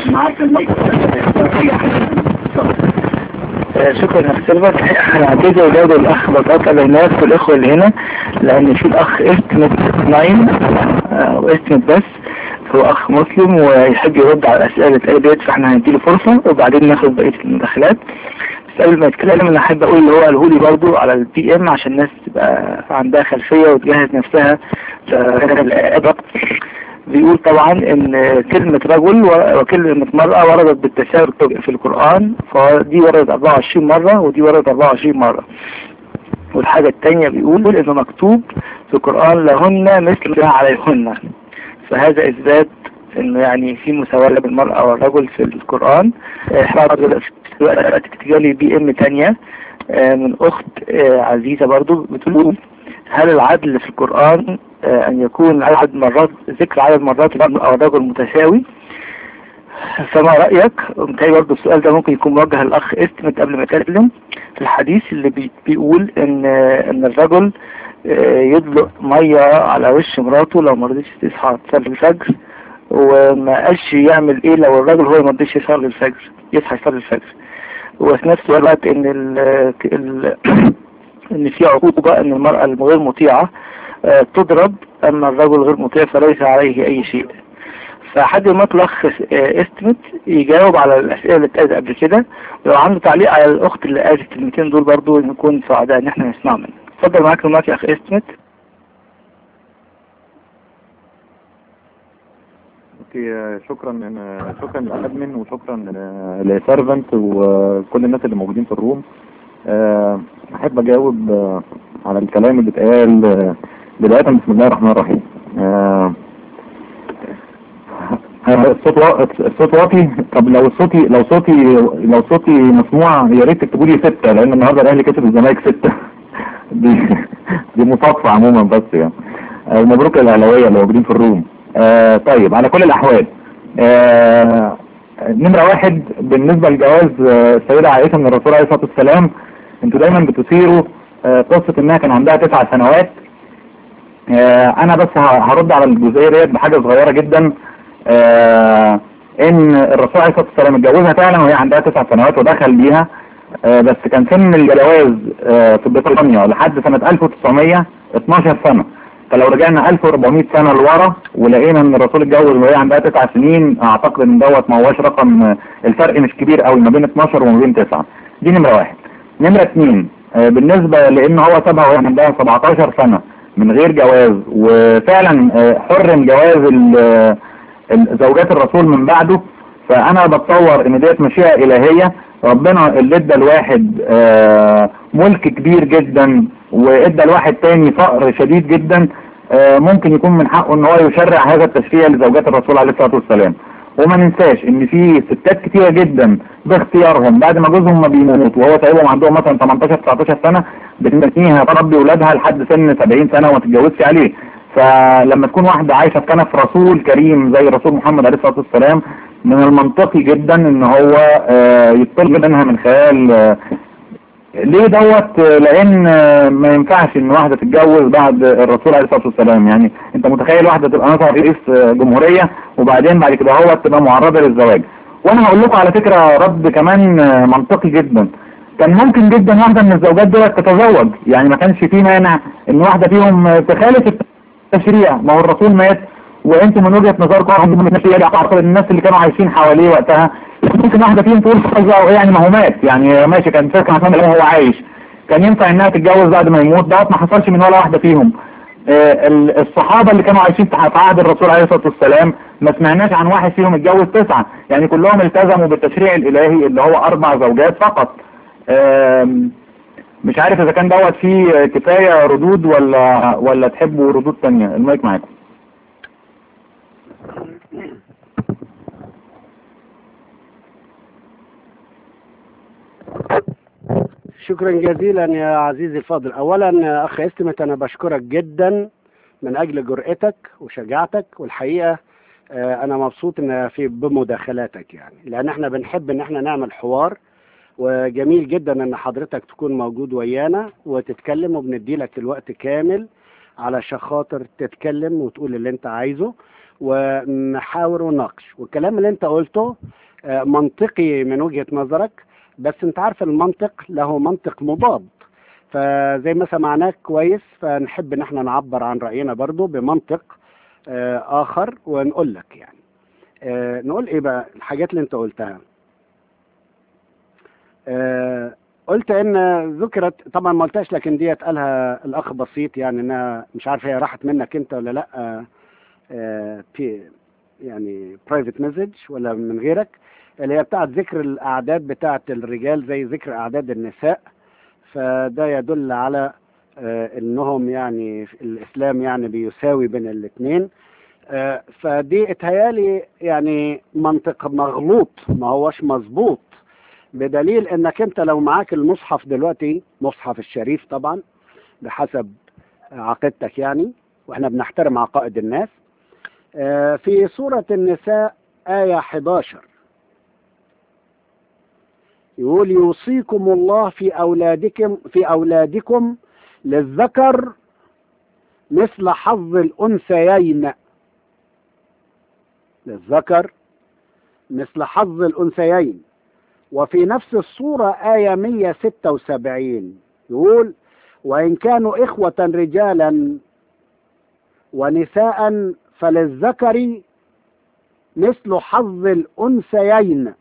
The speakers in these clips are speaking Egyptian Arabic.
معاك المايك آه، شكرا يا أخ سيلفر انا عديت اجاوب الاخ بطاطا للناس والاخوه اللي هنا لان في الاخ استمت ناين آه، واستمت بس هو اخ مسلم ويحب يرد على الاسئله اللي اتقالت ديت فاحنا هنديله فرصه وبعدين ناخد بقيه المداخلات بس قبل ما يتكلم انا احب اقول اللي هو قاله لي برضه على البي ام عشان الناس تبقى عندها خلفيه وتجهز نفسها ف- بيقول طبعا ان كلمة رجل و- وكلمة مرأة وردت بالتساوي في القرآن فدي وردت 24 مرة ودي وردت 24 مرة والحاجة التانية بيقول انه مكتوب في القرآن لهن مثل ما عليهن فهذا اثبات انه يعني في مساواة بين المرأة والرجل في القرآن آه، احنا دلوقتي جالي بي ام تانية آه، من اخت آه، عزيزة برضو بتقول هل العدل في القرآن آه، أن يكون عدد مرات ذكر عدد مرات المرأة أو الرجل متساوي فما رأيك؟ ومتهيألي برضه السؤال ده ممكن يكون موجه للأخ استمت قبل ما يتكلم في الحديث اللي بي بيقول إن آه، إن الرجل آه، يدلق مية على وش مراته لو ما رضيتش تصحى تصلي الفجر وما قالش يعمل إيه لو الراجل هو ما رضيش يصلي الفجر يصحى يصلي الفجر وفي نفس الوقت إن ال ال ان في عقوبة ان المرأة الغير مطيعة آه، تضرب اما الرجل غير مطيع فليس عليه اي شيء فحد المطلق استمت يجاوب على الاسئلة اللي اتقالت قبل كده ولو عنده تعليق على الاخت اللي قالت الكلمتين دول برضو نكون سعداء ان احنا نسمع منه اتفضل معاك المايك يا اخ استمت اوكي آه، شكرا آه، شكرا للادمن وشكرا آه، لسيرفنت وكل الناس اللي موجودين في الروم آه، احب اجاوب آه، على الكلام اللي اتقال آه، بداية بسم الله الرحمن الرحيم آه، آه، الصوت وا- الصوت واطي طب لو صوتي لو صوتي لو صوتي مسموع يا ريت تكتبوا لي ستة لان النهارده الاهلي كسب الزمالك ستة دي دي مصادفة عموما بس يعني آه، مبروك للاهلاويه اللي موجودين في الروم آه طيب على كل الاحوال آه نمرة واحد بالنسبة لجواز آه، السيدة عائشة من الرسول عليه الصلاة والسلام انتوا دايما بتثيروا آه، قصة انها كان عندها تسع سنوات آه، انا بس ه- هرد على الجزئية ديت بحاجة صغيرة جدا آه، ان الرسول عليه الصلاة والسلام اتجوزها فعلا وهي عندها تسع سنوات ودخل بيها آه، بس كان سن الجواز آه، في بريطانيا لحد سنة 1900 12 سنة فلو رجعنا 1400 سنة لورا ولقينا ان الرسول اتجوز وهي عندها 9 سنين اعتقد ان دوت ما هوش رقم آه، الفرق مش كبير قوي ما بين 12 وما بين 9 دي نمرة واحد نمرة اتنين آه، بالنسبة لان هو سابها وهي عندها 17 سنة من غير جواز وفعلا آه، حرم جواز ال- آه، ال- زوجات الرسول من بعده فانا بتصور ان ديت مشيئة الهية ربنا اللي ادى الواحد آه، ملك كبير جدا وادى الواحد تاني فقر شديد جدا آه، ممكن يكون من حقه ان هو يشرع هذا التشريع لزوجات الرسول عليه الصلاة والسلام وما ننساش ان في ستات كتيرة جدا باختيارهم بعد ما جوزهم ما بيموت وهو سايبهم عندهم مثلا 18 19 سنة بتنسيها تربي ولادها لحد سن 70 سنة وما تتجوزش عليه فلما تكون واحدة عايشة في كنف رسول كريم زي الرسول محمد عليه الصلاة والسلام من المنطقي جدا ان هو آه، يطلب منها من خلال آه، ليه دوت آه، لان آه، ما ينفعش ان واحدة تتجوز بعد الرسول عليه الصلاة والسلام يعني انت متخيل واحدة تبقى مثلا رئيس آه، جمهورية وبعدين بعد كده هو تبقى معرضة للزواج وانا هقول لكم على فكرة رد كمان آه، منطقي جدا كان ممكن جدا واحدة من الزوجات دولت تتزوج يعني ما كانش في مانع ان واحدة فيهم آه، تخالف التشريع ما هو الرسول مات وانتم من وجهة نظركم من التشريع اعتقد الناس اللي كانوا عايشين حواليه وقتها ممكن واحدة فيهم تقول خلاص يعني ما هو مات يعني ماشي كان فاكر عشان هو عايش كان ينفع انها تتجوز بعد ما يموت دوت ما حصلش من ولا واحدة فيهم آه، ال- الصحابة اللي كانوا عايشين في عهد الرسول عليه الصلاة والسلام ما سمعناش عن واحد فيهم اتجوز تسعة يعني كلهم التزموا بالتشريع الالهي اللي هو اربع زوجات فقط آم، مش عارف اذا كان دوت فيه كفاية ردود ولا ولا تحبوا ردود تانية المايك معاكم شكرا جزيلا يا عزيزي الفاضل اولا اخ استمت انا بشكرك جدا من اجل جرأتك وشجاعتك والحقيقه آه، انا مبسوط ان في بمداخلاتك يعني لان احنا بنحب ان احنا نعمل حوار وجميل جدا ان حضرتك تكون موجود ويانا وتتكلم وبندي لك الوقت كامل علشان خاطر تتكلم وتقول اللي انت عايزه ونحاور ونناقش والكلام اللي انت قلته آه، منطقي من وجهة نظرك بس انت عارف المنطق له منطق مضاد فزي ما سمعناك كويس فنحب ان احنا نعبر عن رأينا برضو بمنطق آه، اخر ونقول لك يعني آه، نقول ايه بقى الحاجات اللي انت قلتها آه، قلت ان ذكرت طبعا ما قلتهاش لكن ديت قالها الاخ بسيط يعني انها مش عارف هي راحت منك انت ولا لا آه، آه، بي يعني برايفت مسج ولا من غيرك اللي هي بتاعت ذكر الاعداد بتاعت الرجال زي ذكر اعداد النساء فده يدل على آه، انهم يعني في الاسلام يعني بيساوي بين الاثنين فدي اتهيالي يعني منطق مغلوط ما هوش مظبوط بدليل انك انت لو معاك المصحف دلوقتي مصحف الشريف طبعا بحسب عقيدتك يعني واحنا بنحترم عقائد الناس آه، في سورة النساء آية 11 يقول يوصيكم الله في أولادكم في أولادكم للذكر مثل حظ الأنثيين للذكر مثل حظ الأنثيين وفي نفس الصورة آية 176 يقول وإن كانوا إخوة رجالا ونساء فللذكر مثل حظ الأنثيين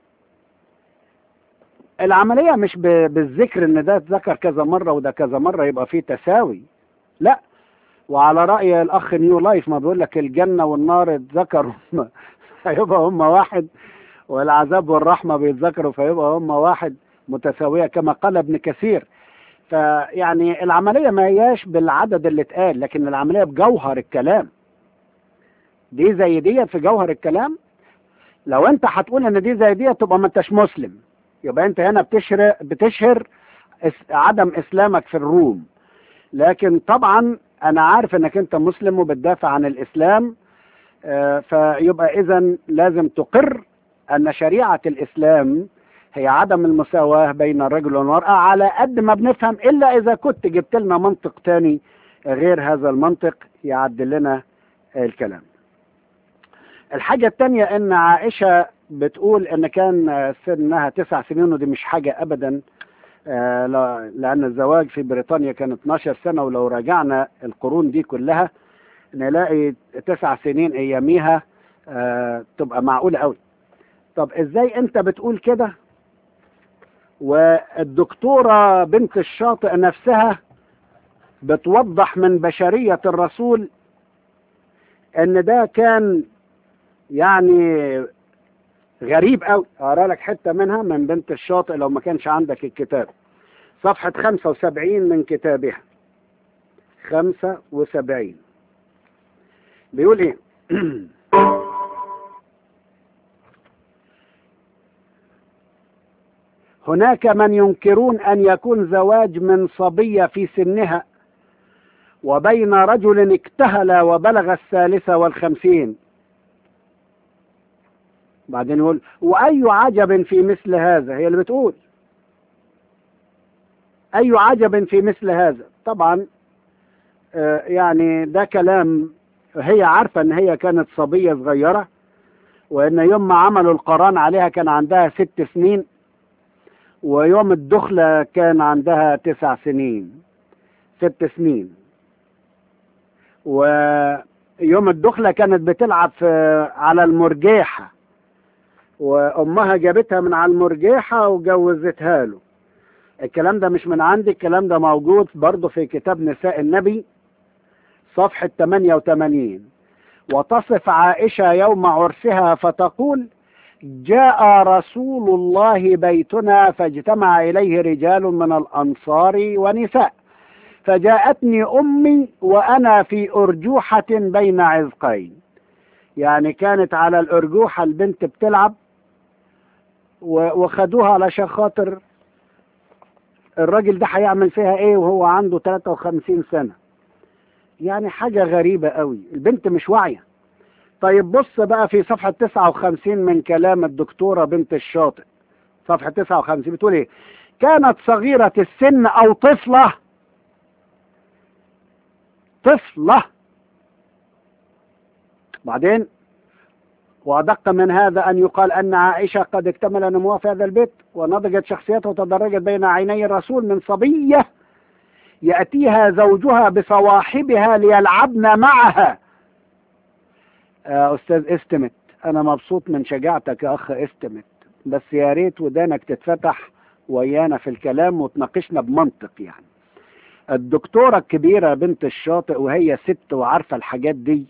العملية مش ب- بالذكر ان ده اتذكر كذا مرة وده كذا مرة يبقى فيه تساوي لا وعلى رأي الأخ نيو لايف ما بيقول لك الجنة والنار اتذكروا هيبقى هم واحد والعذاب والرحمة بيتذكروا فيبقى هم واحد متساوية كما قال ابن كثير فيعني العملية ما هياش بالعدد اللي اتقال لكن العملية بجوهر الكلام دي زي دي في جوهر الكلام لو انت هتقول ان دي زي دي تبقى ما انتش مسلم يبقى انت هنا بتشهر بتشهر اس- عدم اسلامك في الروم لكن طبعا انا عارف انك انت مسلم وبتدافع عن الاسلام آه، فيبقى اذا لازم تقر ان شريعة الاسلام هي عدم المساواة بين الرجل والمرأة على قد ما بنفهم الا اذا كنت جبت لنا منطق تاني غير هذا المنطق يعدل لنا الكلام الحاجة التانية ان عائشة بتقول ان كان سنها تسع سنين ودي مش حاجة ابدا آه، لا- لان الزواج في بريطانيا كان 12 سنة ولو راجعنا القرون دي كلها نلاقي تسع سنين اياميها آه، تبقى معقولة قوي طب ازاي انت بتقول كده والدكتورة بنت الشاطئ نفسها بتوضح من بشرية الرسول ان ده كان يعني غريب قوي اقرا لك حته منها من بنت الشاطئ لو ما كانش عندك الكتاب صفحه 75 من كتابها 75 بيقول ايه هناك من ينكرون ان يكون زواج من صبيه في سنها وبين رجل اكتهل وبلغ الثالثه والخمسين بعدين يقول وأي عجب في مثل هذا هي اللي بتقول أي عجب في مثل هذا طبعا آه، يعني ده كلام هي عارفة ان هي كانت صبية صغيرة وان يوم ما عملوا القران عليها كان عندها ست سنين ويوم الدخلة كان عندها تسع سنين ست سنين ويوم الدخلة كانت بتلعب في على المرجيحة وامها جابتها من على المرجيحة وجوزتها له الكلام ده مش من عندي الكلام ده موجود برضه في كتاب نساء النبي صفحة 88 وتصف عائشة يوم عرسها فتقول جاء رسول الله بيتنا فاجتمع إليه رجال من الأنصار ونساء فجاءتني أمي وأنا في أرجوحة بين عزقين يعني كانت على الأرجوحة البنت بتلعب و- وخدوها علشان خاطر الراجل ده هيعمل فيها ايه وهو عنده 53 سنة يعني حاجة غريبة قوي البنت مش واعية طيب بص بقى في صفحة 59 من كلام الدكتورة بنت الشاطئ صفحة 59 بتقول ايه كانت صغيرة السن او طفلة طفلة بعدين وأدق من هذا أن يقال أن عائشة قد اكتمل نموها في هذا البيت ونضجت شخصيتها وتدرجت بين عيني الرسول من صبية يأتيها زوجها بصواحبها ليلعبن معها آه، أستاذ استمت أنا مبسوط من شجاعتك يا أخ استمت بس يا ريت ودانك تتفتح ويانا في الكلام وتناقشنا بمنطق يعني الدكتورة الكبيرة بنت الشاطئ وهي ست وعارفة الحاجات دي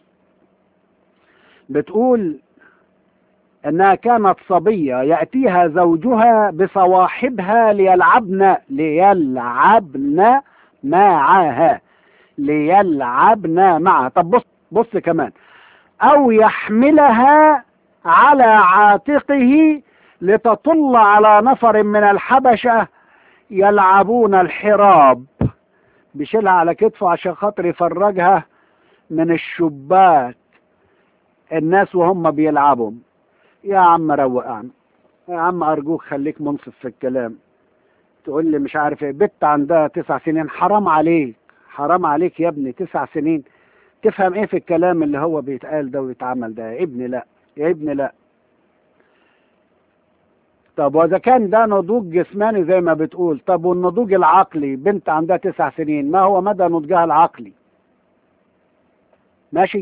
بتقول انها كانت صبية يأتيها زوجها بصواحبها ليلعبن ليلعبن معها ليلعبن معها طب بص بص كمان او يحملها على عاتقه لتطل على نفر من الحبشة يلعبون الحراب بيشيلها على كتفه عشان خاطر يفرجها من الشباك الناس وهم بيلعبوا يا عم روقان يا عم ارجوك خليك منصف في الكلام تقول لي مش عارف ايه بنت عندها تسع سنين حرام عليك حرام عليك يا ابني تسع سنين تفهم ايه في الكلام اللي هو بيتقال ده ويتعمل ده يا ابني لا يا ابني لا طب واذا كان ده نضوج جسماني زي ما بتقول طب والنضوج العقلي بنت عندها تسع سنين ما هو مدى نضجها العقلي ماشي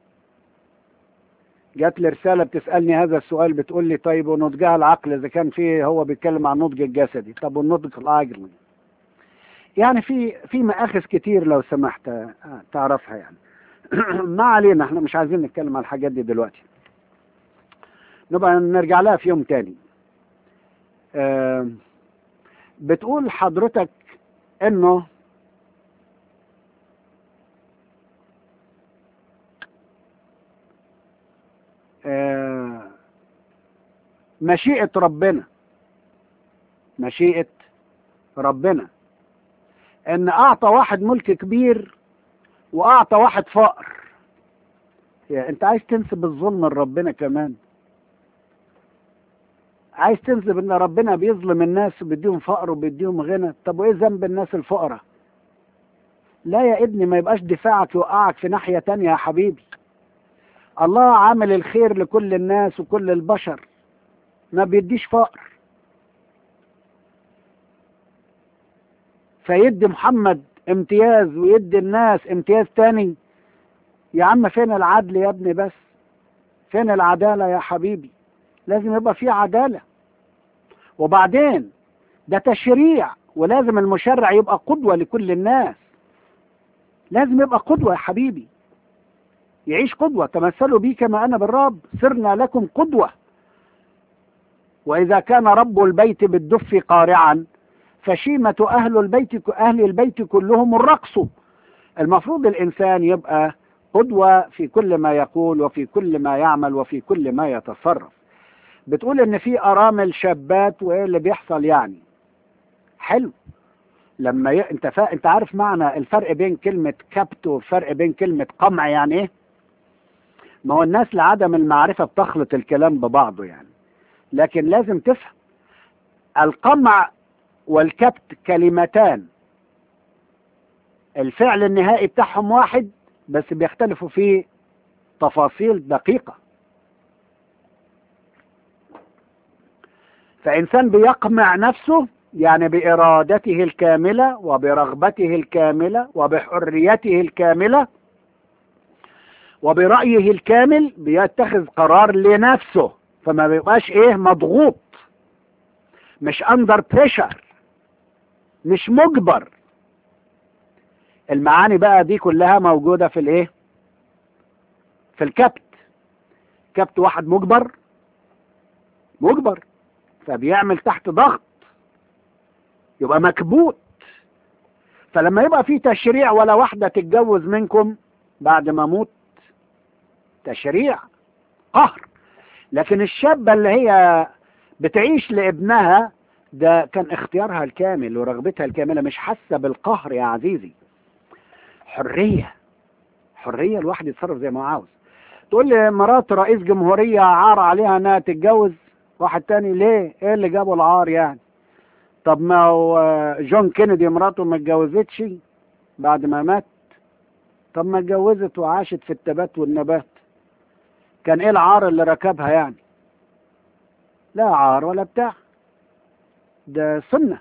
جات لي رسالة بتسألني هذا السؤال بتقول لي طيب ونضجها العقل إذا كان فيه هو بيتكلم عن النضج الجسدي طب والنضج العقلي يعني في في مآخذ كتير لو سمحت آه، تعرفها يعني ما علينا احنا مش عايزين نتكلم عن الحاجات دي دلوقتي نبقى نرجع لها في يوم تاني آه، بتقول حضرتك انه آه، مشيئة ربنا مشيئة ربنا ان اعطى واحد ملك كبير واعطى واحد فقر يا انت عايز تنسب الظلم لربنا كمان عايز تنسب ان ربنا بيظلم الناس وبيديهم فقر وبيديهم غنى طب وايه ذنب الناس الفقراء لا يا ابني ما يبقاش دفاعك يوقعك في ناحية تانية يا حبيبي الله عامل الخير لكل الناس وكل البشر ما بيديش فقر فيدي محمد امتياز ويدي الناس امتياز تاني يا عم فين العدل يا ابني بس فين العدالة يا حبيبي لازم يبقى في عدالة وبعدين ده تشريع ولازم المشرع يبقى قدوة لكل الناس لازم يبقى قدوة يا حبيبي يعيش قدوة تمثلوا بي كما أنا بالرب صرنا لكم قدوة وإذا كان رب البيت بالدف قارعا فشيمة أهل البيت أهل البيت كلهم الرقص المفروض الإنسان يبقى قدوة في كل ما يقول وفي كل ما يعمل وفي كل ما يتصرف بتقول إن في أرامل شابات وإيه اللي بيحصل يعني حلو لما ي... انت فا... انت عارف معنى الفرق بين كلمة كبت والفرق بين كلمة قمع يعني ايه؟ ما هو الناس لعدم المعرفة بتخلط الكلام ببعضه يعني لكن لازم تفهم القمع والكبت كلمتان الفعل النهائي بتاعهم واحد بس بيختلفوا في تفاصيل دقيقة فإنسان بيقمع نفسه يعني بإرادته الكاملة وبرغبته الكاملة وبحريته الكاملة وبرأيه الكامل بيتخذ قرار لنفسه فما بيبقاش ايه مضغوط مش اندر بريشر مش مجبر المعاني بقى دي كلها موجودة في الايه في الكبت كبت واحد مجبر مجبر فبيعمل تحت ضغط يبقى مكبوت فلما يبقى في تشريع ولا واحدة تتجوز منكم بعد ما موت تشريع قهر لكن الشابة اللي هي بتعيش لابنها ده كان اختيارها الكامل ورغبتها الكاملة مش حاسة بالقهر يا عزيزي حرية حرية الواحد يتصرف زي ما هو عاوز تقول لي مرات رئيس جمهورية عار عليها انها تتجوز واحد تاني ليه ايه اللي جابه العار يعني طب ما هو جون كينيدي مراته ما اتجوزتش بعد ما مات طب ما اتجوزت وعاشت في التبات والنبات كان ايه العار اللي ركبها يعني لا عار ولا بتاع ده سنة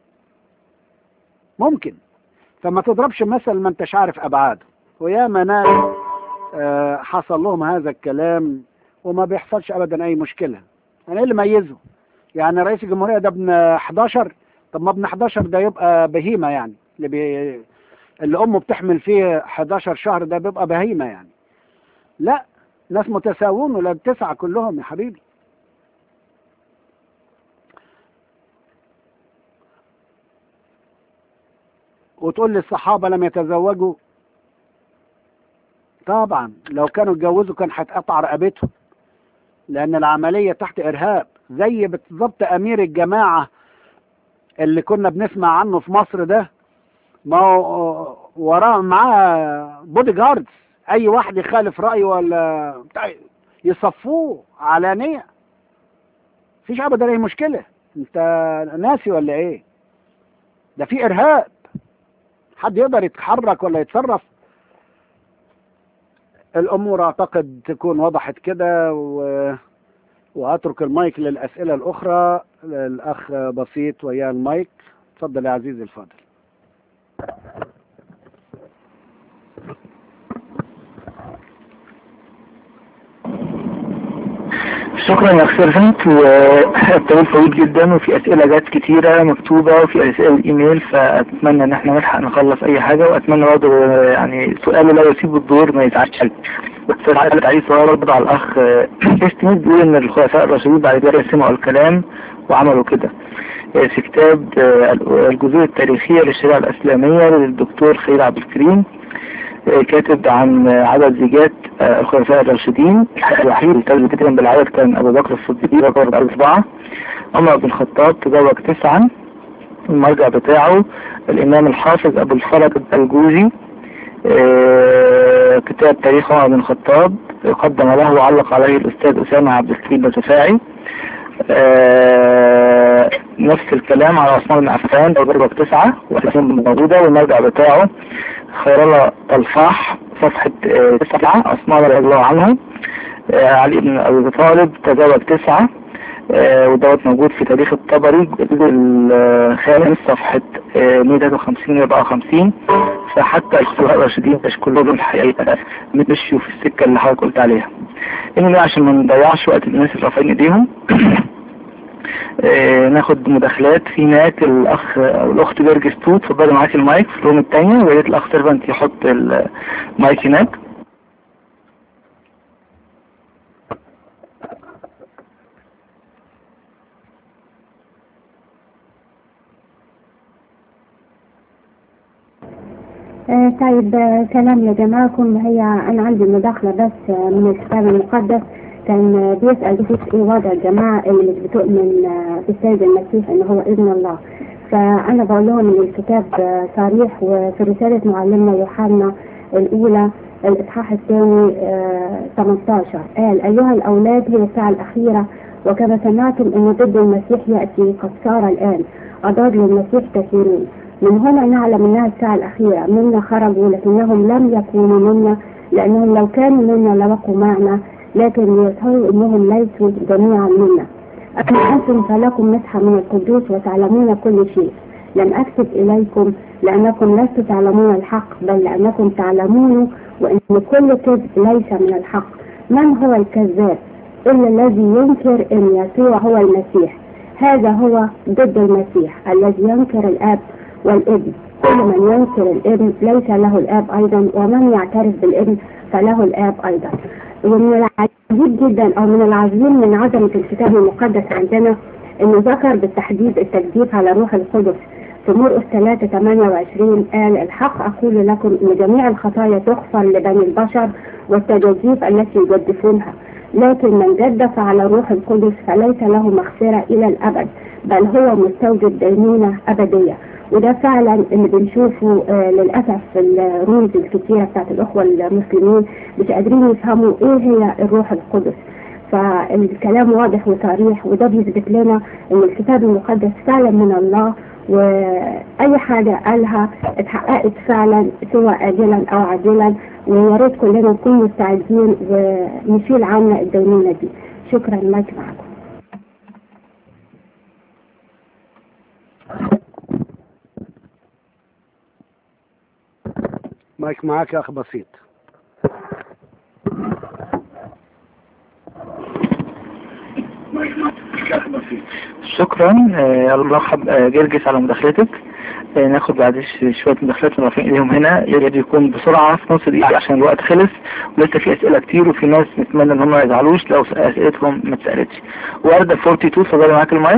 ممكن فما تضربش مثل ما انتش عارف ابعاده وياما ناس آه، حصل لهم هذا الكلام وما بيحصلش ابدا اي مشكله يعني ايه اللي ميزه يعني رئيس الجمهوريه ده ابن 11 طب ما ابن 11 ده يبقى بهيمه يعني اللي بي... اللي امه بتحمل فيه 11 شهر ده بيبقى بهيمه يعني لا ناس متساوون ولا بتسعة كلهم يا حبيبي وتقول لي الصحابة لم يتزوجوا طبعا لو كانوا اتجوزوا كان هتقطع رقبتهم لأن العملية تحت إرهاب زي بالظبط أمير الجماعة اللي كنا بنسمع عنه في مصر ده ما هو وراه معاه بودي جاردز أي واحد يخالف رأيه ولا بتاع يصفوه علانية مفيش أبدا أي مشكلة أنت ناسي ولا إيه؟ ده في إرهاب حد يقدر يتحرك ولا يتصرف الامور اعتقد تكون وضحت كده و... واترك المايك للاسئله الاخرى الاخ بسيط وياه المايك اتفضل يا عزيزي الفاضل شكرا يا اخ سيرفنت والطويل طويل جدا وفي اسئله جات كتيره مكتوبه وفي اسئله ايميل فاتمنى ان احنا نلحق نخلص اي حاجه واتمنى برضه يعني سؤاله لا يسيب الدور ما يزعلش بس عايز عليه سؤال برضه على الاخ استميت بيقول ان الخلفاء الراشدين بعد كده سمعوا الكلام وعملوا كده في كتاب الجذور التاريخيه للشريعه الاسلاميه للدكتور خير عبد الكريم كاتب عن عدد زيجات الخلفاء الراشدين الوحيد اللي تزوج كتيرا بالعدد كان ابو بكر الصديق رقم اربعة عمر بن الخطاب تزوج تسعا المرجع بتاعه الامام الحافظ ابو الفرج الجوزي كتاب تاريخ عمر بن الخطاب قدم له وعلق عليه الاستاذ اسامه عبد الكريم الرفاعي آه نفس الكلام على عثمان بن عفان بربك تسعة وعثمان موجودة والمرجع بتاعه خير الله طلفاح صفحة آه تسعة عثمان رضي الله عنه آه علي بن أبي طالب تزوج تسعة ودوت موجود في تاريخ الطبري الجزء الخامس صفحة 153 54 فحتى الخلفاء الراشدين مش كلهم الحقيقة مشيوا في السكة اللي حضرتك قلت عليها. إنما عشان ما نضيعش وقت الناس اللي رافعين إيديهم ناخد مداخلات في هناك الأخ أو الأخت جرجس توت اتفضلي معاكي المايك في الروم التانية ويا ريت الأخ سيرفنت يحط المايك هناك. آه طيب آه كلام يا جماعكم هي أنا عندي مداخلة بس آه من الكتاب المقدس كان بيسأل بخصوص إيه وضع الجماعة اللي مش بتؤمن بالسيد المسيح إن هو ابن الله فأنا بقول لهم إن الكتاب صريح وفي رسالة معلمنا يوحنا الأولى الإصحاح الثاني 18 قال أيها الأولاد هي الساعة الأخيرة وكما سمعتم أن ضد المسيح يأتي قد صار الآن أضاد المسيح كثيرون من هنا نعلم انها الساعة الأخيرة منا خرجوا لكنهم لم يكونوا منا لأنهم لو كانوا منا لبقوا معنا لكن ليظهروا أنهم ليسوا جميعا منا أما أنتم فلكم مسحة من القدوس وتعلمون كل شيء لم أكتب إليكم لأنكم لستم تعلمون الحق بل لأنكم تعلمون وأن كل كذب ليس من الحق من هو الكذاب إلا الذي ينكر أن يسوع هو المسيح هذا هو ضد المسيح الذي ينكر الآب والابن كل من ينكر الابن ليس له الاب ايضا ومن يعترف بالابن فله الاب ايضا ومن العجيب جدا او من العظيم من عظمة الكتاب المقدس عندنا انه ذكر بالتحديد التجديد على روح القدس في مرقس 3 28 قال الحق اقول لكم ان جميع الخطايا تغفر لبني البشر والتجديف التي يجدفونها لكن من جدف على روح القدس فليس له مغفرة الى الابد بل هو مستوجب دينونة ابدية وده فعلا اللي بنشوفه آه للأسف في الرموز الكتيرة بتاعت الأخوة المسلمين مش قادرين يفهموا إيه هي الروح القدس فالكلام واضح وصريح وده بيثبت لنا ان الكتاب المقدس فعلا من الله وأي حاجة قالها اتحققت فعلا سواء آجلا أو عاجلا ويا ريت كلنا نكون مستعدين ونشيل عنا الدينونة دي شكرا مايك معكم مايك معاك يا أخ بسيط شكرا آه، الله حب آه، جرجس على مداخلتك آه، ناخد بعد ش- شوية مداخلات مرافقين ايديهم هنا يجب يكون بسرعة في نص دقيقة عشان الوقت خلص ولسه في اسئلة كتير وفي ناس نتمنى ان هم ما يزعلوش لو اسئلتهم ما اتسألتش وردة 42 اتفضلي معاك المايك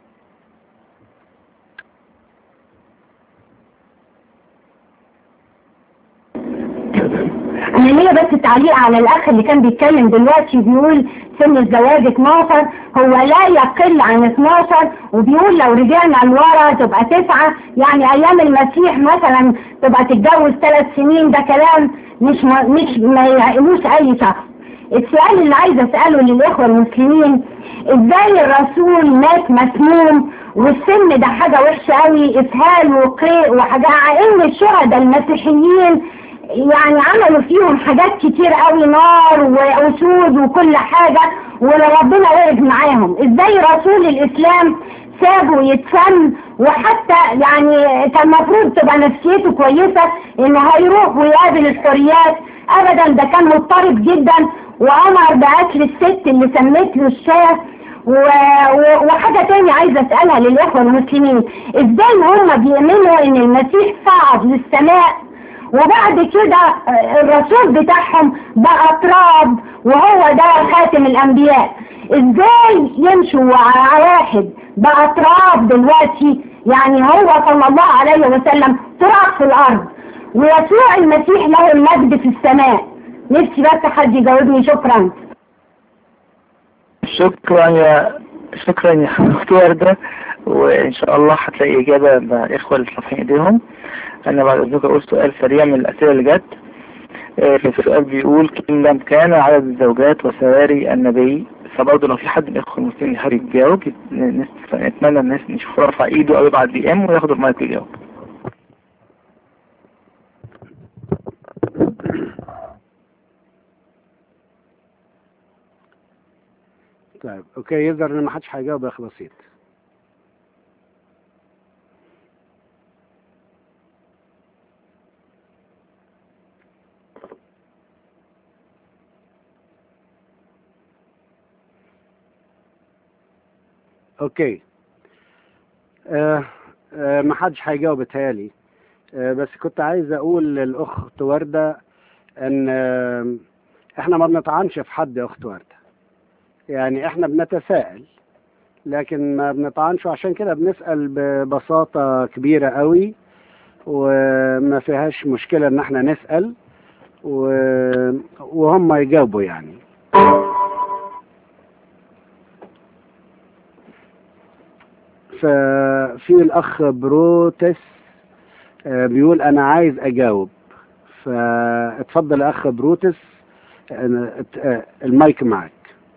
انا ليا بس تعليق على الاخ اللي كان بيتكلم دلوقتي بيقول سن الزواج 12 هو لا يقل عن 12 وبيقول لو رجعنا لورا تبقى تسعة يعني ايام المسيح مثلا تبقى تتجوز ثلاث سنين ده كلام مش ما مش ما يعقلوش اي شخص السؤال اللي عايزه اساله للاخوه المسلمين ازاي الرسول مات مسموم والسن ده حاجه وحشه قوي اسهال وقيء وحاجه ان الشهداء المسيحيين يعني عملوا فيهم حاجات كتير قوي نار واسود وكل حاجة وربنا وقف معاهم ازاي رسول الاسلام سابه يتسم وحتى يعني كان المفروض تبقى نفسيته كويسة انه هيروح ويقابل الحريات ابدا ده كان مضطرب جدا وامر بقتل الست اللي سمت له الشاه و... و... وحاجة تاني عايزة اسألها للاخوة المسلمين ازاي هم بيؤمنوا ان المسيح صعد للسماء وبعد كده الرسول بتاعهم بقى تراب وهو ده خاتم الانبياء ازاي يمشوا على واحد بقى تراب دلوقتي يعني هو صلى الله عليه وسلم تراب في الارض ويسوع المسيح له المجد في السماء نفسي بس حد يجاوبني شكرا شكرا يا شكرا يا اخت وردة وان شاء الله هتلاقي اجابة مع الاخوة اللي رافعين ايديهم انا بعد اذنك اقول سؤال سريع من الاسئلة اللي جت آه، السؤال بيقول كم لم كان عدد الزوجات وسواري النبي فبرضه لو في حد من الاخوة المسلمين حابب يجاوب يت- نس- نتمنى الناس نشوف رفع ايده او يبعت دي ام وياخد المايك ويجاوب طيب اوكي يظهر ان ما حدش هيجاوب يا اخ بسيط اوكي آه آه ما حدش هيجاوب بتهيألي آه بس كنت عايز اقول للاخت وردة ان آه احنا ما بنطعنش في حد يا اخت وردة يعني احنا بنتساءل لكن ما بنطعنش عشان كده بنسأل ببساطة كبيرة قوي وما فيهاش مشكلة ان احنا نسأل و... وهم يجاوبوا يعني ففي الاخ بروتس آه، بيقول انا عايز اجاوب فاتفضل يا اخ بروتس أنا- آه، المايك معك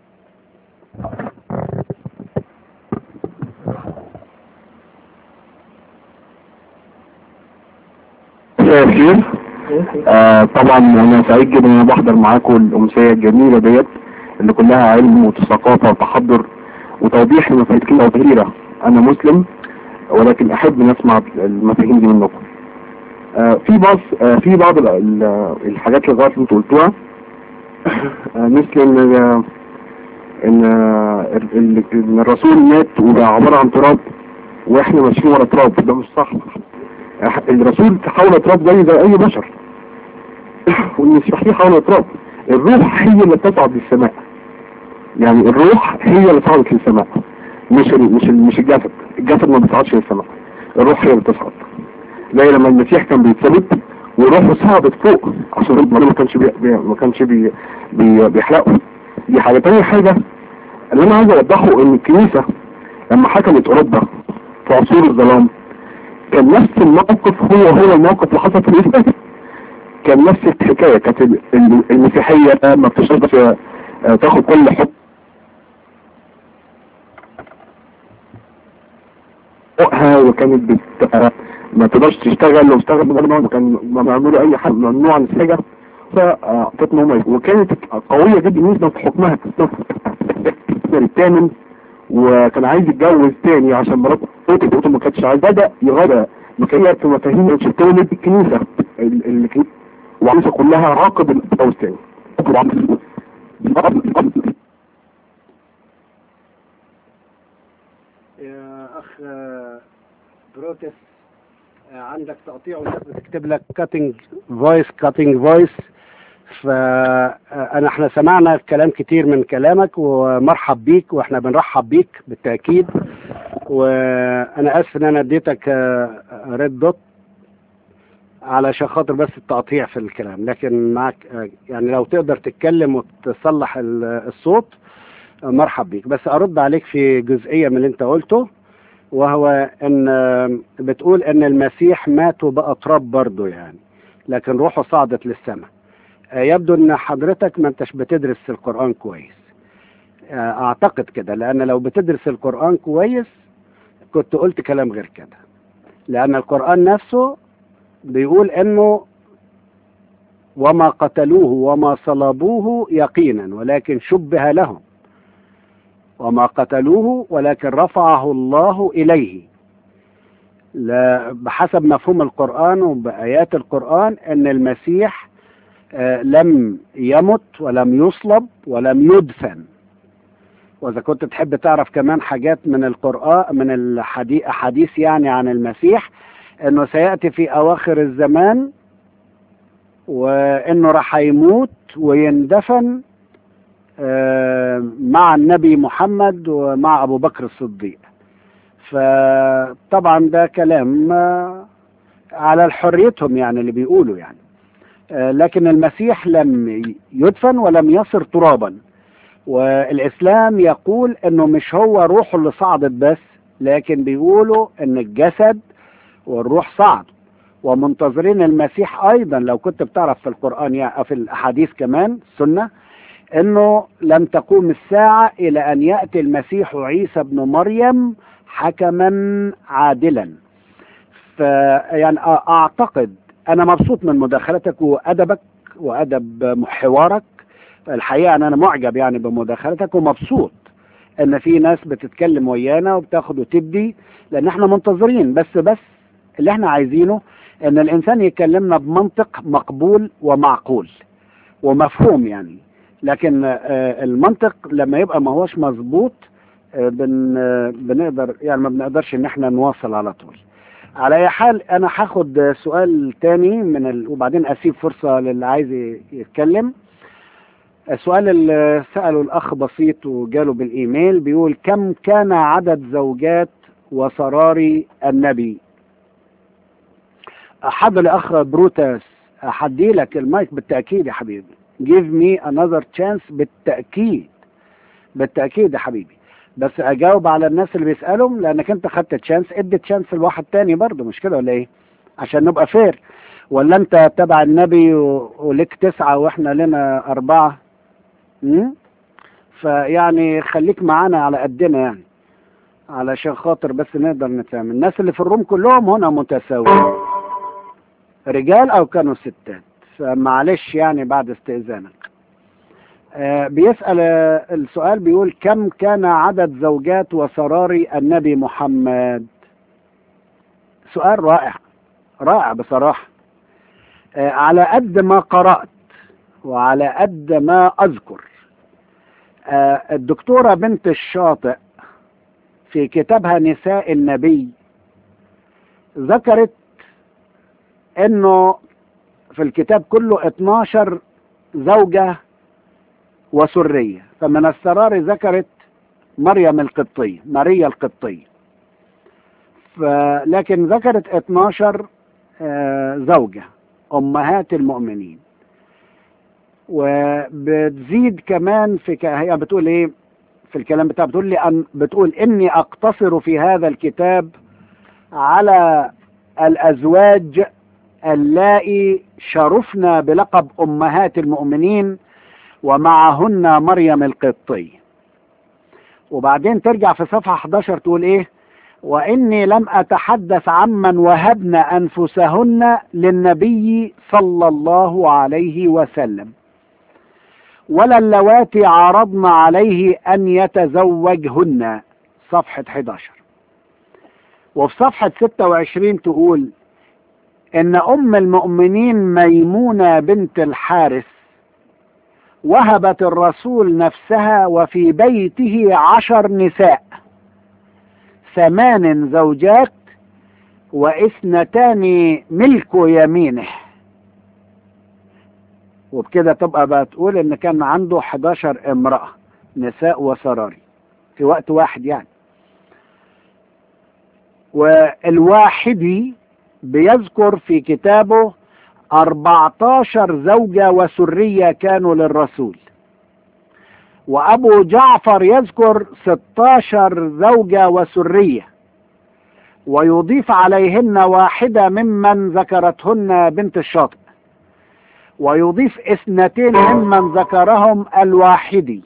مساء الخير آه طبعا انا سعيد جدا ان انا بحضر معاكم الامسيه الجميله ديت اللي كلها علم وثقافه وتحضر وتوضيح لمفاهيم وتغييره انا مسلم ولكن احب ان اسمع المفاهيم دي منكم آه في بعض آه في بعض ال- ال- الحاجات اللي غلط اللي انتوا قلتوها آه مثل ان آه، ان آه، ال- ال- ان الرسول مات وبقى عباره عن تراب واحنا ماشيين ورا تراب ده مش صح الرسول تحول تراب زي زي اي بشر والمسيح تحول تراب الروح هي اللي تصعد للسماء يعني الروح هي اللي صعدت للسماء مش ال مش ال مش الجسد الجسد ما بيصعدش للسماء الروح هي اللي بتصعد زي لما المسيح كان بيتصلب وروحه صعدت فوق عشان ربنا ما كانش بي بي- ما كانش بي بي بيحرقه دي حاجه تاني حاجه اللي انا عايز اوضحه ان الكنيسه لما حكمت اوروبا في عصور الظلام كان نفس الموقف هو هو الموقف اللي حصل في الإسلام كان نفس الحكاية كانت ال- ال- المسيحية ما بتشربش آه، تاخد كل حكم فوقها وكانت بت... ما تقدرش تشتغل لو اشتغل بجد وكان ما بيعملوا اي حاجه ممنوع عن الحاجه فاعطتنا هم وكانت قويه جدا بالنسبه في حكمها الثامن وكان عايز يتجوز تاني عشان مراته موتت ما كانتش عايز بدا يغير مكانية في مفاهيم مش تولد الكنيسه ال- ال- والكنيسه كلها راقب الجواز تاني يا اخ آه، بروتس آه، عندك تقطيع والناس بتكتب لك كاتنج فويس كاتنج فويس فانا احنا سمعنا كلام كتير من كلامك ومرحب بيك واحنا بنرحب بيك بالتاكيد وانا اسف ان انا اديتك ريد دوت علشان خاطر بس التقطيع في الكلام لكن معك آه، يعني لو تقدر تتكلم وتصلح ال- الصوت آه، مرحب بيك بس ارد عليك في جزئيه من اللي انت قلته وهو ان آه، بتقول ان المسيح مات وبقى تراب برضه يعني لكن روحه صعدت للسماء آه، يبدو ان حضرتك ما انتش بتدرس القرآن كويس آه، اعتقد كده لان لو بتدرس القرآن كويس كنت قلت كلام غير كده لان القرآن نفسه بيقول انه وما قتلوه وما صلبوه يقينا ولكن شبه لهم وما قتلوه ولكن رفعه الله إليه لا بحسب مفهوم القرآن وبآيات القرآن أن المسيح آه، لم يمت ولم يصلب ولم يدفن وإذا كنت تحب تعرف كمان حاجات من القرآن من الحديث أحاديث يعني عن المسيح أنه سيأتي في أواخر الزمان وأنه راح يموت ويندفن آه، مع النبي محمد ومع أبو بكر الصديق فطبعا ده كلام آه، على حريتهم يعني اللي بيقولوا يعني آه، لكن المسيح لم يدفن ولم يصر ترابا والإسلام يقول أنه مش هو روحه اللي صعدت بس لكن بيقولوا أن الجسد والروح صعد ومنتظرين المسيح أيضا لو كنت بتعرف في القرآن يعني أو في الأحاديث كمان السنة انه لم تقوم الساعة الى ان يأتي المسيح عيسى ابن مريم حكما عادلا فيعني اعتقد انا مبسوط من مداخلتك وادبك وادب حوارك الحقيقة انا معجب يعني بمداخلتك ومبسوط ان في ناس بتتكلم ويانا وبتاخد وتدي لان احنا منتظرين بس بس اللي احنا عايزينه ان الانسان يكلمنا بمنطق مقبول ومعقول ومفهوم يعني لكن آه، المنطق لما يبقى ما هوش مظبوط آه، بن آه، بنقدر يعني ما بنقدرش ان احنا نواصل على طول على اي حال انا هاخد آه، سؤال تاني من ال... وبعدين اسيب فرصة للي عايز ي- يتكلم السؤال اللي سأله الاخ بسيط وجاله بالايميل بيقول كم كان عدد زوجات وسراري النبي حاضر الاخ بروتاس هدي لك المايك بالتاكيد يا حبيبي give me another chance بالتأكيد بالتأكيد يا حبيبي بس أجاوب على الناس اللي بيسألهم لأنك أنت خدت تشانس ادي تشانس لواحد تاني برضه مش كده ولا إيه؟ عشان نبقى فير ولا أنت تبع النبي و... ولك تسعة وإحنا لنا أربعة؟ امم فيعني خليك معانا على قدنا يعني علشان خاطر بس نقدر نتفاهم الناس اللي في الروم كلهم هنا متساويين رجال أو كانوا ستات فمعلش يعني بعد استئذانك آه، بيسأل آه، السؤال بيقول كم كان عدد زوجات وسراري النبي محمد سؤال رائع رائع بصراحة آه، على قد ما قرأت وعلى قد ما أذكر آه، الدكتورة بنت الشاطئ في كتابها نساء النبي ذكرت انه في الكتاب كله 12 زوجة وسرية فمن السرار ذكرت مريم القبطية ماريا القبطية ف- لكن ذكرت 12 آه، زوجة أمهات المؤمنين وبتزيد كمان في ك... هي بتقول ايه في الكلام بتاعها بتقول لي أن بتقول اني اقتصر في هذا الكتاب على الازواج اللائي شرفنا بلقب امهات المؤمنين ومعهن مريم القبطي وبعدين ترجع في صفحة 11 تقول ايه وإني لم أتحدث عمن وهبن أنفسهن للنبي صلى الله عليه وسلم ولا اللواتي عرضن عليه أن يتزوجهن صفحة 11 وفي صفحة 26 تقول إن أم المؤمنين ميمونة بنت الحارث وهبت الرسول نفسها وفي بيته عشر نساء ثمان زوجات واثنتان ملك يمينه وبكده تبقى بقى تقول ان كان عنده 11 امرأة نساء وسراري في وقت واحد يعني والواحدي بيذكر في كتابه 14 زوجة وسرية كانوا للرسول وأبو جعفر يذكر 16 زوجة وسرية ويضيف عليهن واحدة ممن ذكرتهن بنت الشاطئ ويضيف اثنتين ممن ذكرهم الواحدي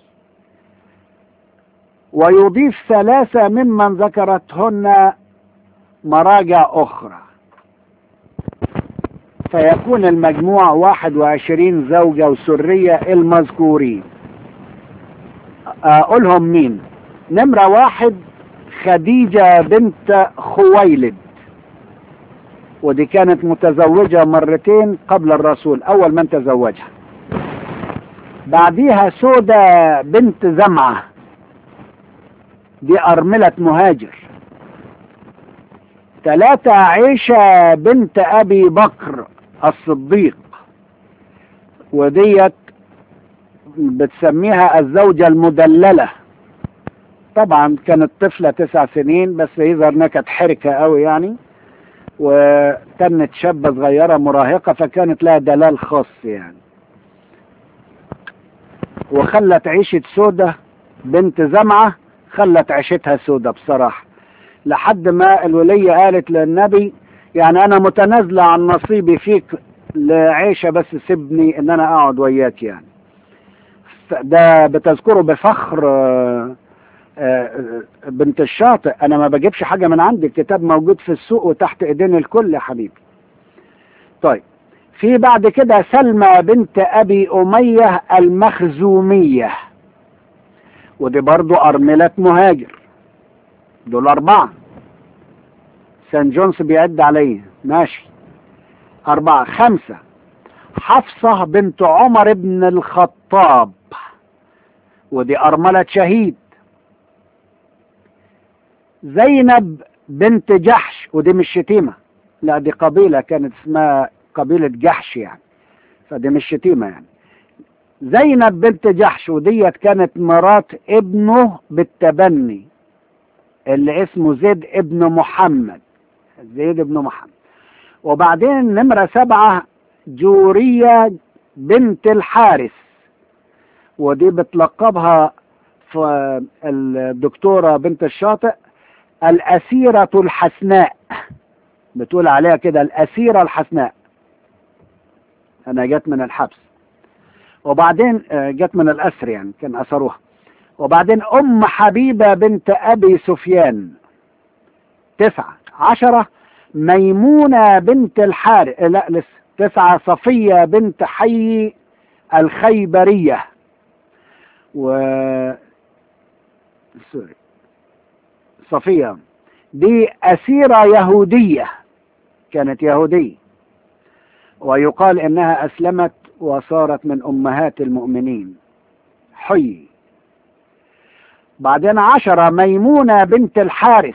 ويضيف ثلاثة ممن ذكرتهن مراجع أخرى فيكون المجموع واحد وعشرين زوجة وسرية المذكورين أقولهم مين نمرة واحد خديجة بنت خويلد ودي كانت متزوجة مرتين قبل الرسول أول من تزوجها بعديها سودة بنت زمعة دي أرملة مهاجر ثلاثة عيشة بنت أبي بكر الصديق وديت بتسميها الزوجة المدللة طبعا كانت طفلة تسع سنين بس يظهر انها كانت حركة قوي يعني وكانت شابة صغيرة مراهقة فكانت لها دلال خاص يعني وخلت عيشة سودة بنت زمعة خلت عيشتها سودة بصراحة لحد ما الولية قالت للنبي يعني انا متنازلة عن نصيبي فيك لعيشة بس سيبني ان انا اقعد وياك يعني ده بتذكره بفخر بنت الشاطئ انا ما بجيبش حاجة من عندي الكتاب موجود في السوق وتحت ايدين الكل يا حبيبي طيب في بعد كده سلمى بنت ابي امية المخزومية ودي برضو ارملة مهاجر دول اربعة سان جونز بيعد عليه ماشي اربعة خمسة حفصة بنت عمر بن الخطاب ودي أرملة شهيد زينب بنت جحش ودي مش شتيمة لا دي قبيلة كانت اسمها قبيلة جحش يعني فدي مش شتيمة يعني زينب بنت جحش وديت كانت مرات ابنه بالتبني اللي اسمه زيد ابن محمد زيد ابن محمد وبعدين نمرة سبعة جورية بنت الحارث ودي بتلقبها في الدكتورة بنت الشاطئ الأسيرة الحسناء بتقول عليها كده الأسيرة الحسناء أنا جت من الحبس وبعدين جت من الأسر يعني كان أسروها وبعدين أم حبيبة بنت أبي سفيان تسعة عشرة ميمونة بنت الحارث لا لسه تسعة صفية بنت حي الخيبرية و سوري صفية دي أسيرة يهودية كانت يهودية ويقال إنها أسلمت وصارت من أمهات المؤمنين حي بعدين عشرة ميمونة بنت الحارث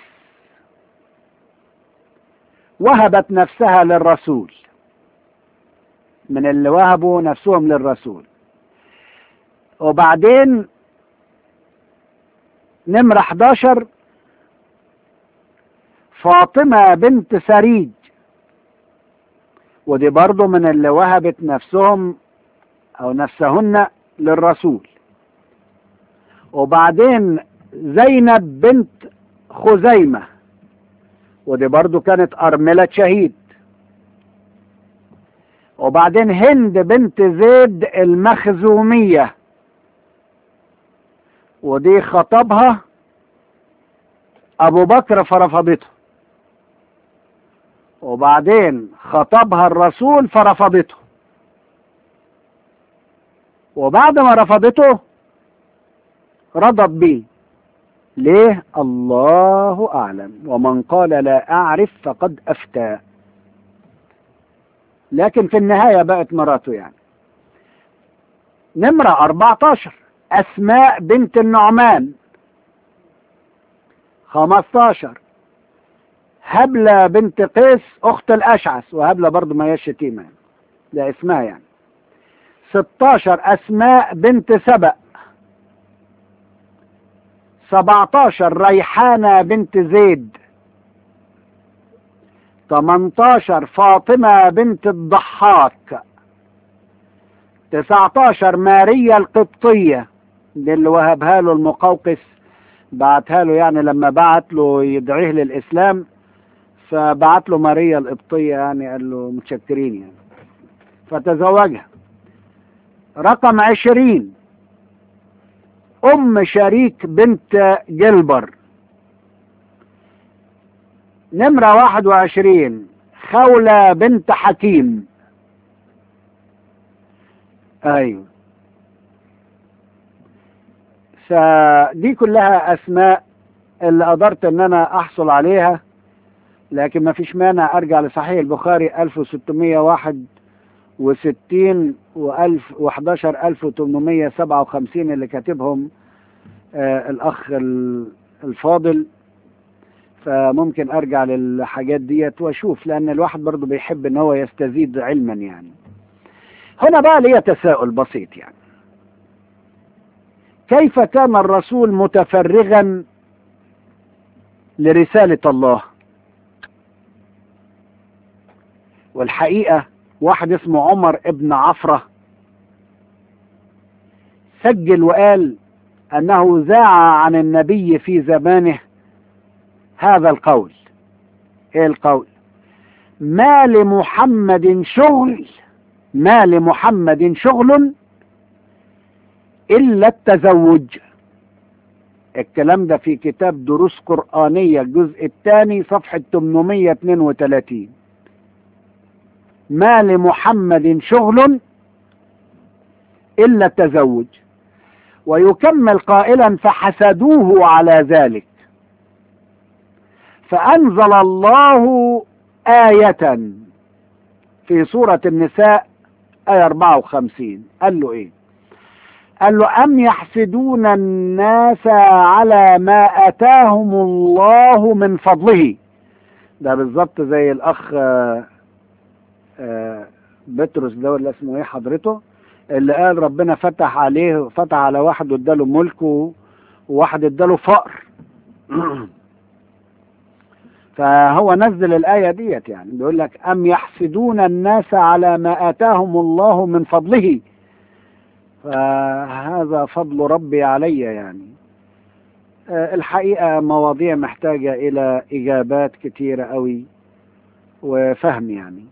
وهبت نفسها للرسول من اللي وهبوا نفسهم للرسول وبعدين نمرة 11 فاطمة بنت سريج ودي برضو من اللي وهبت نفسهم او نفسهن للرسول وبعدين زينب بنت خزيمة ودي برضو كانت أرملة شهيد وبعدين هند بنت زيد المخزومية ودي خطبها ابو بكر فرفضته وبعدين خطبها الرسول فرفضته وبعد ما رفضته رضت بيه ليه الله اعلم ومن قال لا اعرف فقد افتى لكن في النهاية بقت مراته يعني نمرة 14 أسماء بنت النعمان 15 هبلة بنت قيس أخت الأشعث وهبلة برضو ما هي شتيمة يعني. ده اسمها يعني 16 أسماء بنت سبأ 17 ريحانة بنت زيد 18 فاطمة بنت الضحاك 19 ماريا القبطية دي اللي وهبها له المقوقس بعتها له يعني لما بعت له يدعيه للإسلام فبعت له ماريا القبطية يعني قال له متشكرين يعني فتزوجها رقم عشرين أم شريك بنت جلبر نمرة واحد وعشرين خولة بنت حكيم أيوه فدي كلها أسماء اللي قدرت إن أنا أحصل عليها لكن ما فيش مانع أرجع لصحيح البخاري 1661 و 11857 اللي كاتبهم آه الأخ الفاضل فممكن ارجع للحاجات ديت واشوف لان الواحد برضه بيحب ان هو يستزيد علما يعني هنا بقى لي تساؤل بسيط يعني كيف كان الرسول متفرغا لرسالة الله والحقيقة واحد اسمه عمر ابن عفرة سجل وقال انه ذاع عن النبي في زمانه هذا القول ايه القول ما لمحمد شغل ما لمحمد شغل الا التزوج الكلام ده في كتاب دروس قرآنية الجزء الثاني صفحة 832 ما لمحمد شغل إلا التزوج ويكمل قائلا فحسدوه على ذلك فأنزل الله آية في سورة النساء آية 54 قال له إيه قال له أم يحسدون الناس على ما أتاهم الله من فضله ده بالظبط زي الأخ آآ آآ بطرس ده ولا اسمه ايه حضرته اللي قال ربنا فتح عليه فتح على واحد واداله ملك وواحد اداله فقر فهو نزل الآية ديت يعني بيقول لك أم يحسدون الناس على ما آتاهم الله من فضله فهذا فضل ربي علي يعني الحقيقة مواضيع محتاجة إلى إجابات كتيرة قوي وفهم يعني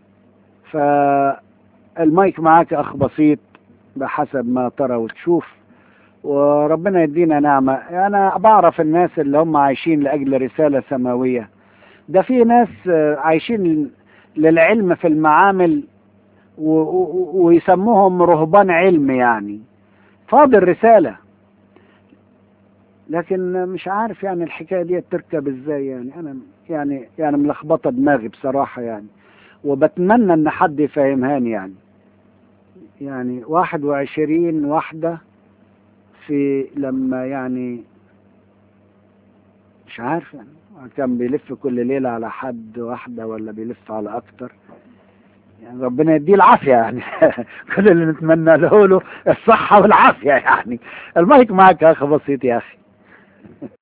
فالمايك معاك أخ بسيط بحسب ما ترى وتشوف وربنا يدينا نعمة أنا بعرف الناس اللي هم عايشين لأجل رسالة سماوية ده في ناس عايشين للعلم في المعامل ويسموهم رهبان علم يعني فاضل رسالة لكن مش عارف يعني الحكاية دي تركب ازاي يعني انا يعني يعني ملخبطة دماغي بصراحة يعني وبتمنى ان حد يفهمهاني يعني يعني واحد وعشرين واحدة في لما يعني مش عارف يعني كان بيلف كل ليلة على حد واحدة ولا بيلف على أكتر يعني ربنا يديه العافية يعني كل اللي نتمنى له له الصحة والعافية يعني المايك معك يا أخي بسيط يا أخي